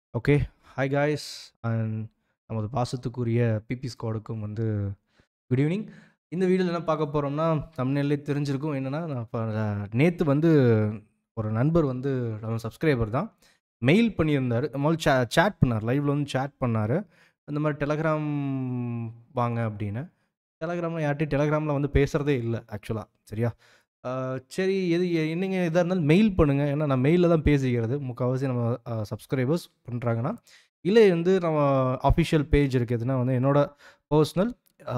okay hi guys and நமது பாசத்துக்குரிய BP ஸ்குவாடுக்கும் வந்து good evening இந்த வீடியோவில் என்ன பார்க்க போகிறோம்னா தமிழ்நிலே தெரிஞ்சிருக்கும் என்னென்னா நான் இப்போ நேற்று வந்து ஒரு நண்பர் வந்து நம்ம சப்ஸ்கிரைபர் தான் மெயில் பண்ணியிருந்தார் முதல்ல சே சேட் பண்ணார் லைவில் வந்து சேட் பண்ணார் இந்த மாதிரி டெலகிராம் வாங்க அப்படின்னு டெலகிராமில் யார்ட்டையும் டெலகிராமில் வந்து பேசுகிறதே இல்லை ஆக்சுவலாக சரியா ஆஹ் சரி எது என்னங்க இதாக இருந்தாலும் மெயில் பண்ணுங்கள் ஏன்னா நான் மெயிலில் தான் பேசிக்கிறது முக்கால்வாசி நம்ம சப்ஸ்கிரைபர்ஸ் பண்ணுறாங்கன்னா இல்லை வந்து நம்ம அஃபிஷியல் பேஜ் இருக்குதுன்னா வந்து என்னோட பர்சனல்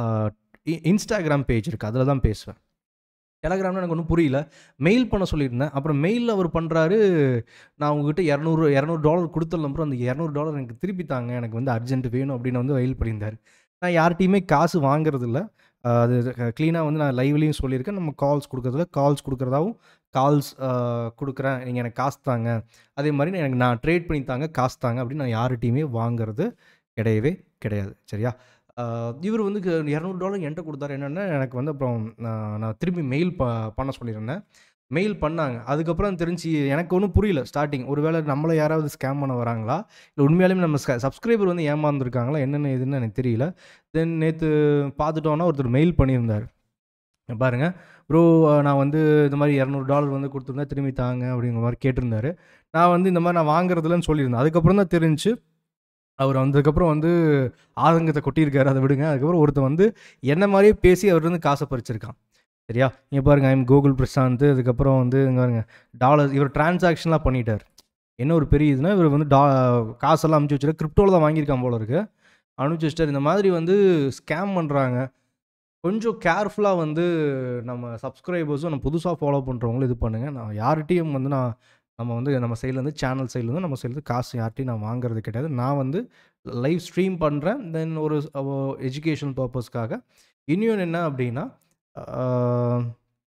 இன்ஸ்டாகிராம் பேஜ் இருக்குது அதில் தான் பேசுவேன் டெலகிராமில் எனக்கு ஒன்றும் புரியல மெயில் பண்ண சொல்லியிருந்தேன் அப்புறம் மெயிலில் அவர் பண்ணுறாரு நான் உங்ககிட்ட இரநூறு இரநூறு டாலர் கொடுத்துடலாம் அப்புறம் அந்த இரநூறு டாலர் எனக்கு திருப்பி தாங்க எனக்கு வந்து அர்ஜென்ட் வேணும் அப்படின்னு வந்து மெயில் பண்ணியிருந்தார் நான் யார்கிட்டையுமே காசு வாங்குறது இல்ல ஆஹ் அது க்ளீனாக வந்து நான் லைவ்லேயும் சொல்லியிருக்கேன் நம்ம கால்ஸ் கொடுக்குறதுல கால்ஸ் கொடுக்குறதாவும் கால்ஸ் கொடுக்குறேன் நீங்கள் எனக்கு காசு தாங்க அதே மாதிரி எனக்கு நான் ட்ரேட் பண்ணி தாங்க காசு தாங்க அப்படின்னு நான் யார்கிட்டையுமே வாங்குறது கிடையவே கிடையாது சரியா ஆஹ் இவர் வந்து க- இரநூறு டாலர் என்கிட்ட கொடுத்தாரு என்னென்னா எனக்கு வந்து அப்புறம் நான் நான் திரும்பி மெயில் ப பண்ண சொல்லியிருந்தேன் மெயில் பண்ணாங்க அதுக்கப்புறம் தெரிஞ்சு எனக்கு ஒன்றும் புரியல ஸ்டார்டிங் ஒருவேளை நம்மளை யாராவது ஸ்கேம் பண்ண வராங்களா இல்லை உண்மையாலுமே நம்ம சப்ஸ்கிரைபர் வந்து ஏமாந்துருக்காங்களா என்னென்ன இதுன்னு எனக்கு தெரியல தென் நேற்று பார்த்துட்டோன்னா ஒருத்தர் மெயில் பண்ணியிருந்தார் இங்க பாருங்க ப்ரோ நான் வந்து இந்த மாதிரி இரநூறு டாலர் வந்து கொடுத்துருந்தேன் திரும்பி தாங்க அப்படிங்கிற மாதிரி கேட்டிருந்தாரு நான் வந்து இந்த மாதிரி நான் வாங்குறதுலன்னு சொல்லியிருந்தேன் அதுக்கப்புறம் தான் தெரிஞ்சு அவர் வந்ததுக்கப்புறம் வந்து ஆதங்கத்தை கொட்டியிருக்காரு அதை விடுங்க அதுக்கப்புறம் ஒருத்தன் வந்து என்ன மாதிரியே பேசி அவர் வந்து காசை பறிச்சிருக்கான் சரியா இங்கே பாருங்க ஐம் கோகுல் பிரசாந்த் அதுக்கப்புறம் வந்து இங்கே பாருங்க டாலர் இவர் டிரான்சாக்ஷன்லாம் பண்ணிட்டார் என்ன ஒரு பெரிய இதுனா இவர் வந்து டா காசெல்லாம் அமுச்சு வச்சுட்டு கிரிப்டோவில் தான் வாங்கியிருக்கான் போல இருக்கு அனுப்பிச்சு வச்சிட்டார் இந்த மாதிரி வந்து ஸ்கேம் பண்ணுறாங்க கொஞ்சம் கேர்ஃபுல்லாக வந்து நம்ம சப்ஸ்கிரைபர்ஸும் நம்ம புதுசாக ஃபாலோ பண்ணுறவங்களும் இது பண்ணுங்கள் நான் யார்கிட்டையும் வந்து நான் நம்ம வந்து நம்ம சைட்லேருந்து சேனல் சைட்லேருந்து நம்ம சைட்லேருந்து காசு யார்ட்டையும் நான் வாங்குறது கிடையாது நான் வந்து லைவ் ஸ்ட்ரீம் பண்ணுறேன் தென் ஒரு எஜுகேஷன் பர்பஸ்க்காக இன்னொன்று என்ன அப்படின்னா ஆஹ்,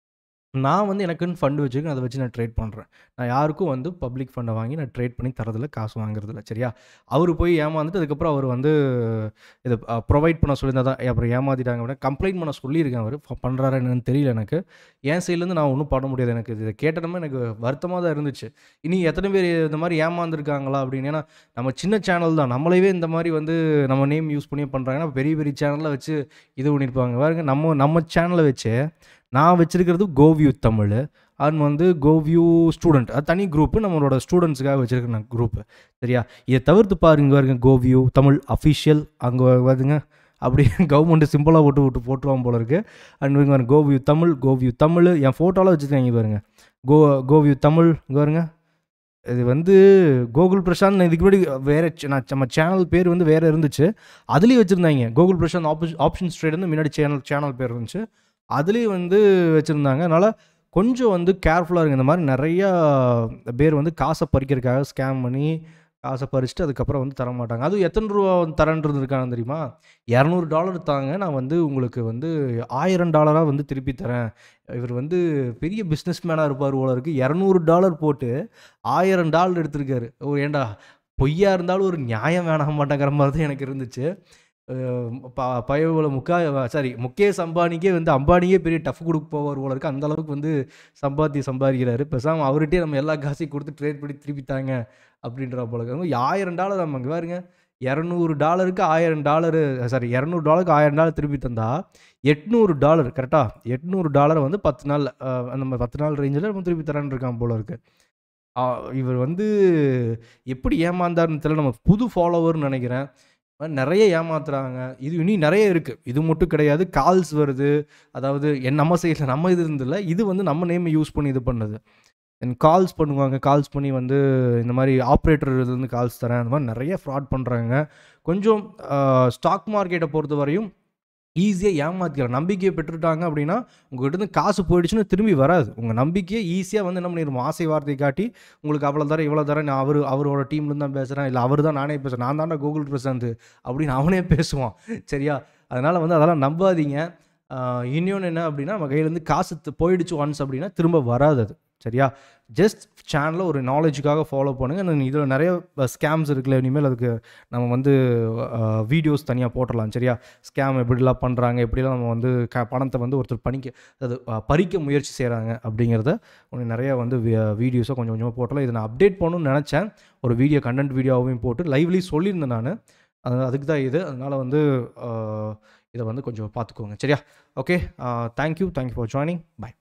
நான் வந்து எனக்குன்னு ஃபண்டு வச்சுருக்கேன் அதை வச்சு நான் ட்ரேட் பண்ணுறேன் நான் யாருக்கும் வந்து பப்ளிக் ஃபண்டை வாங்கி நான் ட்ரேட் பண்ணி தரதில்ல காசு வாங்குறதில்ல சரியா அவர் போய் ஏமாந்துட்டு அதுக்கப்புறம் அவர் வந்து இதை ப்ரொவைட் பண்ண சொல்லியிருந்தா தான் அப்புறம் ஏமாத்திட்டாங்க அப்படின்னா கம்ப்ளைண்ட் பண்ண சொல்லியிருக்கேன் அவர் பண்ணுறாரு என்னன்னு தெரியல எனக்கு என் சைட்லேருந்து நான் ஒன்றும் பண்ண முடியாது எனக்கு இதை கேட்டனமே எனக்கு வருத்தமாக தான் இருந்துச்சு இனி எத்தனை பேர் இந்த மாதிரி ஏமாந்துருக்காங்களா அப்படின்னு ஏன்னா நம்ம சின்ன சேனல் தான் நம்மளைவே இந்த மாதிரி வந்து நம்ம நேம் யூஸ் பண்ணி பண்ணுறாங்கன்னா பெரிய பெரிய சேனலில் வச்சு இது பண்ணியிருப்பாங்க பாருங்க நம்ம நம்ம சேனலை வச்சு நான் வச்சிருக்கிறது கோவியூ தமிழ் அண்ட் வந்து கோவியூ ஸ்டூடெண்ட் அது தனி குரூப்பு நம்மளோட ஸ்டூடெண்ட்ஸுக்காக வச்சுருக்க குரூப்பு சரியா இதை தவிர்த்து பாருங்க பாருங்க கோவியூ தமிழ் அஃபிஷியல் அங்கே வருதுங்க அப்படி கவர்மெண்ட் சிம்பிளாக போட்டு விட்டு போட்டுருவான் போல இருக்கு அண்ட் இங்கே பாருங்க கோவியூ தமிழ் கோவியூ தமிழ் என் ஃபோட்டோலாம் வச்சுருக்காங்க பாருங்க கோ கோவியூ தமிழ் இங்கே பாருங்க இது வந்து கோகுல் பிரசாந்த் நான் இதுக்கு முன்னாடி வேறு நான் நம்ம சேனல் பேர் வந்து வேறு இருந்துச்சு அதுலேயும் வச்சுருந்தாங்க Gokul Prasanth option option straight வந்து முன்னாடி சேனல் சேனல் பேர் இருந்துச்சு அதுலேயும் வந்து வச்சுருந்தாங்க அதனால் கொஞ்சம் வந்து கேர்ஃபுல்லாக இருங்க இந்த மாதிரி நிறையா பேர் வந்து காசை பறிக்கிறதுக்காக ஸ்கேம் பண்ணி காசை பறிச்சுட்டு அதுக்கப்புறம் வந்து தர மாட்டாங்க அதுவும் எத்தனை ரூபா வந்து தரன்றது இருக்காங்க தெரியுமா இரநூறு டாலர் தாங்க நான் வந்து உங்களுக்கு வந்து ஆயிரம் டாலராக வந்து திருப்பி தரேன் இவர் வந்து பெரிய பிஸ்னஸ் மேனாக இருப்பார் போல இருக்கு இரநூறு டாலர் போட்டு ஆயிரம் டாலர் எடுத்திருக்காரு ஓ ஏண்டா பொய்யா இருந்தாலும் ஒரு நியாயம் வேணாம் மாட்டேங்கிற மாதிரி தான் எனக்கு இருந்துச்சு அஹ் ப பயவுல முக்கா சாரி முகேஷ் அம்பானிக்கே வந்து அம்பானியே பெரிய டஃப் கொடுக்க போவார் போல இருக்கு அந்த அளவுக்கு வந்து சம்பாத்தி சம்பாதிக்கிறாரு பேசாமல் அவர்கிட்டயே நம்ம எல்லா காசையும் கொடுத்து ட்ரேட் பண்ணி திருப்பி தாங்க அப்படின்ற போல இருக்கு ஆயிரம் டாலர் நம்ம இங்கே பாருங்க இரநூறு டாலருக்கு ஆயிரம் டாலரு சாரி இரநூறு டாலருக்கு ஆயிரம் டாலர் திருப்பி தந்தா எட்நூறு டாலர் கரெக்டாக எட்நூறு டாலரை வந்து பத்து நாள் நம்ம பத்து நாள் ரேஞ்சில் நம்ம திருப்பி தரேன்னு இருக்கான் போல இருக்கு ஆ, இவர் வந்து எப்படி ஏமாந்தாருன்னு தெரியல நம்ம புது ஃபாலோவர்னு நினைக்கிறேன் இந்த மாதிரி நிறைய ஏமாத்துறாங்க இது இனி நிறைய இருக்குது இது மட்டும் கிடையாது கால்ஸ் வருது அதாவது என் நம்ம சைடில் நம்ம இது இருந்தில்ல இது வந்து நம்ம நேமை யூஸ் பண்ணி இது பண்ணுது தென் கால்ஸ் பண்ணுவாங்க கால்ஸ் பண்ணி வந்து இந்த மாதிரி ஆப்ரேட்டர் இதுலேருந்து கால்ஸ் தரேன் அந்த மாதிரி நிறைய ஃப்ராட் பண்ணுறாங்க கொஞ்சம் ஸ்டாக் மார்க்கெட்டை பொறுத்த வரையும் ஈஸியாக ஏமாத்திக்கலாம் நம்பிக்கையை பெற்றுட்டாங்க அப்படின்னா உங்கள்கிட்ட இருந்து காசு போயிடுச்சுன்னு திரும்பி வராது உங்கள் நம்பிக்கையை ஈஸியாக வந்து என்ன பண்ணிடுவோம் ஆசை வார்த்தை காட்டி உங்களுக்கு அவ்வளோ தரேன் இவ்வளோ தரேன் நான் அவர் அவரோட டீம்லேருந்து தான் பேசுகிறேன் இல்லை அவர் தான் நானே பேசுகிறேன் நான் தாண்டா கூகுள் பிரசாந்த் அப்படின்னு அவனே பேசுவான் சரியா அதனால் வந்து அதெல்லாம் நம்பாதீங்க இன்னொன்று என்ன அப்படின்னா நம்ம கையிலேருந்து காசு தி- போயிடுச்சு ஒன்ஸ் அப்படின்னா திரும்ப வராது அது சரியா ஜஸ்ட் சேனலை ஒரு நாலேஜுக்காக ஃபாலோ பண்ணுங்கள் இதில் நிறைய ஸ்கேம்ஸ் இருக்குல்ல இனிமேல் அதுக்கு நம்ம வந்து வீடியோஸ் தனியாக போட்டுடலாம் சரியா ஸ்கேம் எப்படிலாம் பண்ணுறாங்க எப்படிலாம் நம்ம வந்து க பணத்தை வந்து ஒருத்தர் பணிக்க அது அஹ், பறிக்க முயற்சி செய்கிறாங்க அப்படிங்கிறத கொஞ்சம் நிறைய வந்து வீடியோஸை கொஞ்சம் கொஞ்சமாக போட்டலாம் இதை நான் அப்டேட் பண்ணணும்னு நினச்சேன் ஒரு வீடியோ கண்டென்ட் வீடியோவையும் போட்டு லைவ்லி சொல்லியிருந்தேன் நான் அது அதுக்கு தான் இது அதனால் வந்து அஹ், இதை வந்து கொஞ்சம் பார்த்துக்கோங்க சரியா okay thank you thank you for joining by